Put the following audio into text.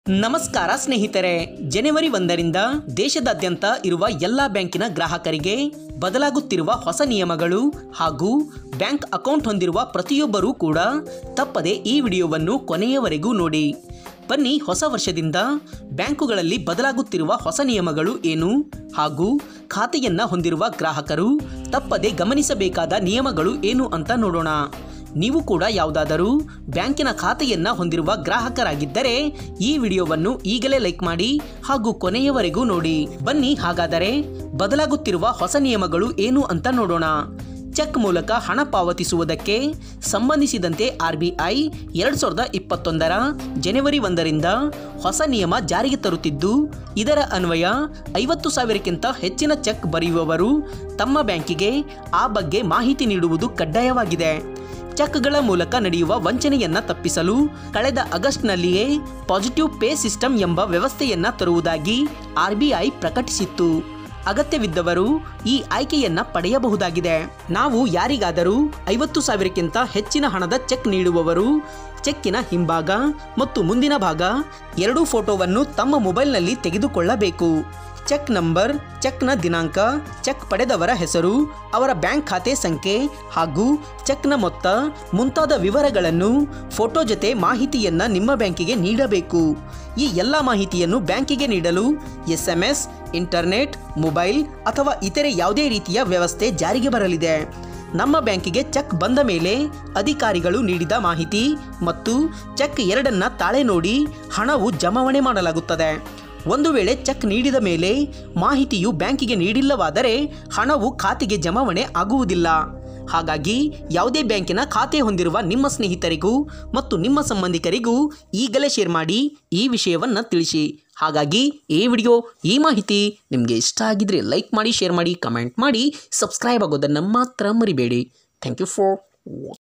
ನಮಸ್ಕಾರ ಸ್ನೇಹಿತರೆ ಜನವರಿ ಒಂದರಿಂದ ದೇಶದಾದ್ಯಂತ ಇರುವ ಎಲ್ಲ ಬ್ಯಾಂಕಿನ ಗ್ರಾಹಕರಿಗೆ ಬದಲಾಗುತ್ತಿರುವ ಹೊಸ ನಿಯಮಗಳು ಹಾಗೂ ಬ್ಯಾಂಕ್ ಅಕೌಂಟ್ ಹೊಂದಿರುವ ಪ್ರತಿಯೊಬ್ಬರೂ ಕೂಡ ತಪ್ಪದೆ ಈ ವಿಡಿಯೋವನ್ನು ಕೊನೆಯವರೆಗೂ ನೋಡಿ ಬನ್ನಿ ಹೊಸ ವರ್ಷದಿಂದ ಬ್ಯಾಂಕುಗಳಲ್ಲಿ ಬದಲಾಗುತ್ತಿರುವ ಹೊಸ ನಿಯಮಗಳು ಏನು ಹಾಗೂ ಖಾತೆಯನ್ನ ಹೊಂದಿರುವ ಗ್ರಾಹಕರು ತಪ್ಪದೆ ಗಮನಿಸಬೇಕಾದ ನಿಯಮಗಳು ಏನು ಅಂತ ನೋಡೋಣ ನೀವು ಕೂಡ ಯಾವುದಾದರೂ ಬ್ಯಾಂಕಿನ ಖಾತೆಯನ್ನ ಹೊಂದಿರುವ ಗ್ರಾಹಕರಾಗಿದ್ದರೆ ಈ ವಿಡಿಯೋವನ್ನು ಈಗಲೇ ಲೈಕ್ ಮಾಡಿ ಹಾಗೂ ಕೊನೆಯವರೆಗೂ ನೋಡಿ ಬನ್ನಿ ಹಾಗಾದರೆ ಬದಲಾಗುತ್ತಿರುವ ಹೊಸ ನಿಯಮಗಳು ಏನು ಅಂತ ನೋಡೋಣ ಚೆಕ್ ಮೂಲಕ ಹಣ ಪಾವತಿಸುವುದಕ್ಕೆ ಸಂಬಂಧಿಸಿದಂತೆ ಆರ್ ಬಿ ಐ ಎರಡು ಸಾವಿರದ ಇಪ್ಪತ್ತೊಂದರ ಜನವರಿ ಒಂದರಿಂದ ಹೊಸ ನಿಯಮ ಜಾರಿಗೆ ತರುತ್ತಿದ್ದು ಇದರ ಅನ್ವಯ ಐವತ್ತು ಸಾವಿರಕ್ಕಿಂತ ಹೆಚ್ಚಿನ ಚೆಕ್ ಬರೆಯುವವರು ತಮ್ಮ ಬ್ಯಾಂಕಿಗೆ ಆ ಬಗ್ಗೆ ಮಾಹಿತಿ ನೀಡುವುದು ಕಡ್ಡಾಯವಾಗಿದೆ ಚೆಕ್ಗಳ ಮೂಲಕ ನಡೆಯುವ ವಂಚನೆಯನ್ನ ತಪ್ಪಿಸಲು ಕಳೆದ ಆಗಸ್ಟ್ನಲ್ಲಿಯೇ ಪಾಸಿಟಿವ್ ಪೇ ಸಿಸ್ಟಮ್ ಎಂಬ ವ್ಯವಸ್ಥೆಯನ್ನ ತರುವುದಾಗಿ ಆರ್ಬಿಐ ಪ್ರಕಟಿಸಿತ್ತು ಅಗತ್ಯವಿದ್ದವರು ಈ ಆಯ್ಕೆಯನ್ನ ಪಡೆಯಬಹುದಾಗಿದೆ ನಾವು ಯಾರಿಗಾದರೂ ಐವತ್ತು ಸಾವಿರಕ್ಕಿಂತ ಹೆಚ್ಚಿನ ಹಣದ ಚೆಕ್ ನೀಡುವವರು ಚೆಕ್ಕಿನ ಹಿಂಭಾಗ ಮತ್ತು ಮುಂದಿನ ಭಾಗ ಎರಡೂ ಫೋಟೋವನ್ನು ತಮ್ಮ ಮೊಬೈಲ್ನಲ್ಲಿ ತೆಗೆದುಕೊಳ್ಳಬೇಕು ಚೆಕ್ ನಂಬರ್ ಚೆಕ್ನ ದಿನಾಂಕ ಚೆಕ್ ಪಡೆದವರ ಹೆಸರು ಅವರ ಬ್ಯಾಂಕ್ ಖಾತೆ ಸಂಖ್ಯೆ ಹಾಗೂ ಚೆಕ್ನ ಮೊತ್ತ ಮುಂತಾದ ವಿವರಗಳನ್ನು ಫೋಟೋ ಜೊತೆ ಮಾಹಿತಿಯನ್ನ ನಿಮ್ಮ ಬ್ಯಾಂಕಿಗೆ ನೀಡಬೇಕು ಈ ಎಲ್ಲ ಮಾಹಿತಿಯನ್ನು ಬ್ಯಾಂಕಿಗೆ ನೀಡಲು S M S internet mobile ಅಥವಾ ಇತರೆ ಯಾವುದೇ ರೀತಿಯ ವ್ಯವಸ್ಥೆ ಜಾರಿಗೆ ಬರಲಿದೆ ನಮ್ಮ ಬ್ಯಾಂಕಿಗೆ ಚೆಕ್ ಬಂದ ಮೇಲೆ ಅಧಿಕಾರಿಗಳು ನೀಡಿದ ಮಾಹಿತಿ ಮತ್ತು ಚೆಕ್ ಎರಡನ್ನ ತಾಳೆ ನೋಡಿ ಹಣವು ಜಮಾವಣೆ ಮಾಡಲಾಗುತ್ತದೆ ಒಂದು ವೇಳೆ ಚೆಕ್ ನೀಡಿದ ಮೇಲೆ ಮಾಹಿತಿಯು ಬ್ಯಾಂಕಿಗೆ ನೀಡಿಲ್ಲವಾದರೆ ಹಣವು ಖಾತೆಗೆ ಜಮಾವಣೆ ಆಗುವುದಿಲ್ಲ ಹಾಗಾಗಿ ಯಾವುದೇ ಬ್ಯಾಂಕಿನ ಖಾತೆ ಹೊಂದಿರುವ ನಿಮ್ಮ ಸ್ನೇಹಿತರಿಗೂ ಮತ್ತು ನಿಮ್ಮ ಸಂಬಂಧಿಕರಿಗೂ ಈಗಲೇ ಶೇರ್ ಮಾಡಿ ಈ ವಿಷಯವನ್ನು ತಿಳಿಸಿ ಹಾಗಾಗಿ ಈ ವಿಡಿಯೋ ಈ ಮಾಹಿತಿ ನಿಮಗೆ ಇಷ್ಟ ಆಗಿದ್ರೆ ಲೈಕ್ ಮಾಡಿ ಶೇರ್ ಮಾಡಿ ಕಮೆಂಟ್ ಮಾಡಿ ಸಬ್ಸ್ಕ್ರೈಬ್ ಆಗೋದನ್ನು ಮಾತ್ರ ಮರಿಬೇಡಿ ಥ್ಯಾಂಕ್ ಯು ಫಾರ್